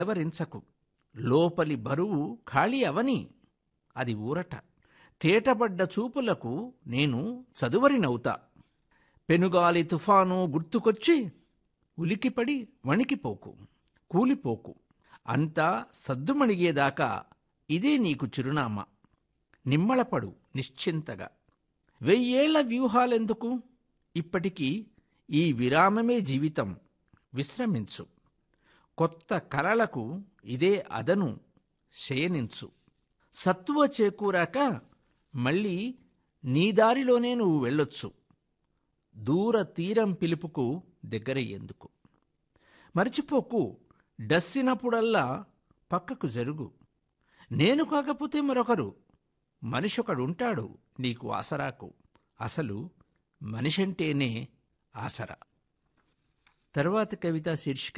వివరించకు లోపలి బరువు ఖాళీ అవని అది ఊరట తేటబడ్డ చూపులకు నేను చదువరినవుతా పెనుగాలి తుఫాను గుర్తుకొచ్చి ఉలికిపడి వణికిపోకు కూలిపోకు అంతా సద్దుమణిగేదాకా ఇదే నీకు చిరునామా నిమ్మళపడు నిశ్చింతగా వెయ్యేళ్ల వ్యూహాలెందుకు ఇప్పటికీ ఈ విరామమే జీవితం విశ్రమించు కొత్త కలలకు ఇదే అదను శయనించు సత్తువ చేకూరాక మళ్ళీ నీ దారిలోనే నువ్వు వెళ్ళొచ్చు దూర తీరం పిలుపుకు దగ్గరయ్యేందుకు మర్చిపోకు డస్సినప్పుడల్లా పక్కకు జరుగు నేను కాకపోతే మరొకరు మనిషొకడుంటాడు నీకు ఆసరాకు అసలు మనిషంటేనే ఆసరా తర్వాతి కవిత శీర్షిక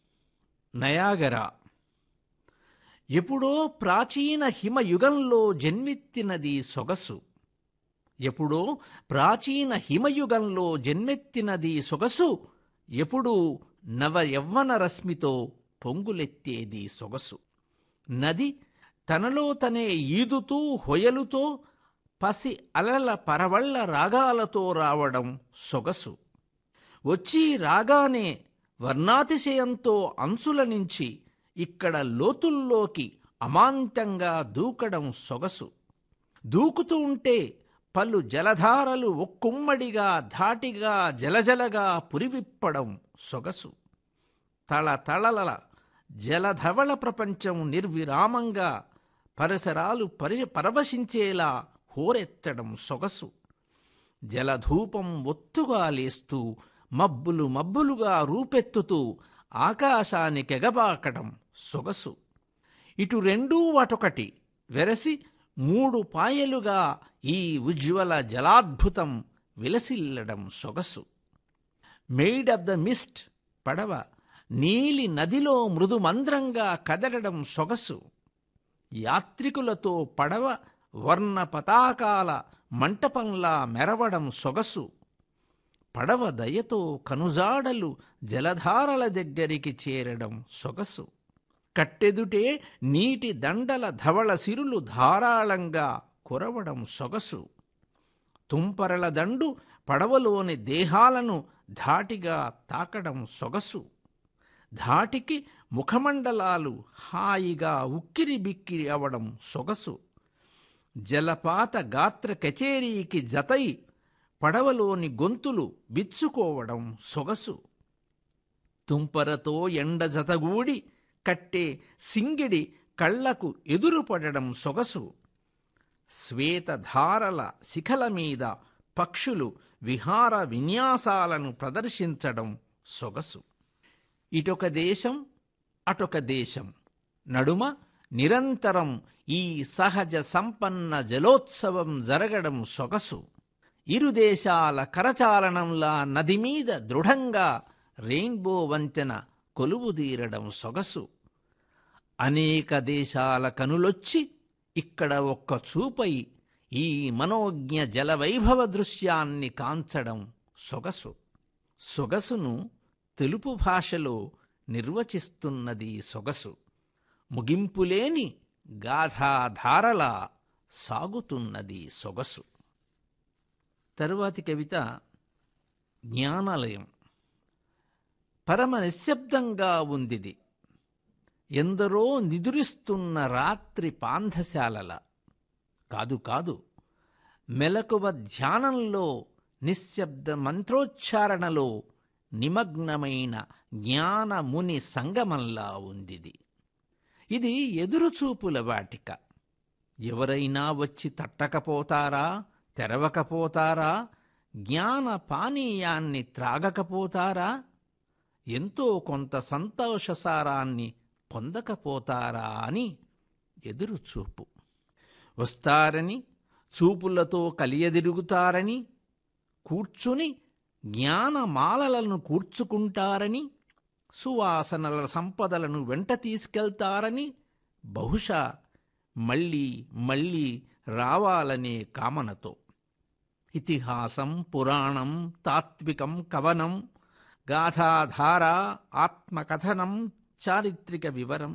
నయాగరా ఎప్పుడో ప్రాచీన హిమయుగంలో జన్మెత్తినది సొగసు ఎప్పుడో ప్రాచీన హిమయుగంలో జన్మెత్తినది సొగసు ఎప్పుడు నవ యవ్వన రశ్మితో పొంగులెత్తేది సొగసు నది తనలో తనే ఈదుతూ హొయలుతో పసి అలల పరవళ్ళ రాగాలతో రావడం సొగసు వచ్చి రాగానే వర్ణాతిశయంతో అంచుల నుంచి ఇక్కడ లోతుల్లోకి అమాంతంగా దూకడం సొగసు దూకుతూ ఉంటే పలు జలధారలు ఒక్కుమ్మడిగా ధాటిగా జలజలగా పురివిప్పడం సొగసు తళ తళల జలధవళ ప్రపంచం నిర్విరామంగా పరిసరాలు పరి పరవశించేలా హోరెత్తడం సొగసు జలధూపం ఒత్తుగా లేస్తూ మబ్బులు మబ్బులుగా రూపెత్తుతూ ఆకాశానికెగబాకడం సొగసు ఇటు రెండూ వాటొకటి వెరసి మూడు పాయలుగా ఈ ఉజ్వల జలాద్భుతం విలసిల్లడం సొగసు మెయిడ్ ఆఫ్ ద మిస్ట్ పడవ నీలి నదిలో మృదుమంద్రంగా కదలడం సొగసు యాత్రికులతో పడవ వర్ణ పతాకాల మంటపంలా మెరవడం సొగసు పడవ దయతో కనుజాడలు జలధారల దగ్గరికి చేరడం సొగసు కట్టెదుటే నీటి దండల ధవళ సిరులు ధారాళంగా కురవడం సొగసు తుంపరల దండు పడవలోని దేహాలను ధాటిగా తాకడం సొగసు ధాటికి ముఖమండలాలు హాయిగా ఉక్కిరి బిక్కిరి అవడం సొగసు జలపాత గాత్ర కచేరీకి జతై పడవలోని గొంతులు విచ్చుకోవడం సొగసు తుంపరతో ఎండ జతగూడి కట్టే సింగిడి కళ్లకు ఎదురుపడడం సొగసు శ్వేతధారల శిఖల మీద పక్షులు విహార విన్యాసాలను ప్రదర్శించడం సొగసు ఇటొక దేశం అటొక దేశం నడుమ నిరంతరం ఈ సహజ సంపన్న జలోత్సవం జరగడం సొగసు ఇరు దేశాల కరచాలనంలా నది మీద దృఢంగా రెయిన్బో వంతెన కొలువుదీరడం సొగసు అనేక దేశాల కనులొచ్చి ఇక్కడ ఒక్క చూపై ఈ మనోజ్ఞ జలవైభవ దృశ్యాన్ని కాంచడం సొగసు సొగసును తెలుపు భాషలో నిర్వచిస్తున్నది సొగసు ముగింపులేని గాథాధారలా సాగుతున్నది సొగసు తరువాతి కవిత జ్ఞానాలయం పరమ నిశ్శబ్దంగా ఉందిది ఎందరో నిదురిస్తున్న రాత్రి పాంధశాలల కాదు కాదు మెలకువ ధ్యానంలో నిశ్శబ్ద మంత్రోచ్చారణలో నిమగ్నమైన జ్ఞానముని సంగమంలా ఉందిది ఇది ఎదురుచూపుల వాటిక ఎవరైనా వచ్చి తట్టకపోతారా తెరవకపోతారా జ్ఞాన పానీయాన్ని త్రాగకపోతారా ఎంతో కొంత సంతోషసారాన్ని పొందకపోతారా అని ఎదురుచూపు వస్తారని చూపులతో కలియదిరుగుతారని కూర్చుని జ్ఞానమాలలను కూర్చుకుంటారని సువాసనల సంపదలను వెంట తీసుకెళ్తారని బహుశా మళ్ళీ మళ్ళీ రావాలనే కామనతో ఇతిహాసం పురాణం తాత్వికం కవనం గాథాధార ఆత్మకథనం చారిత్రక వివరం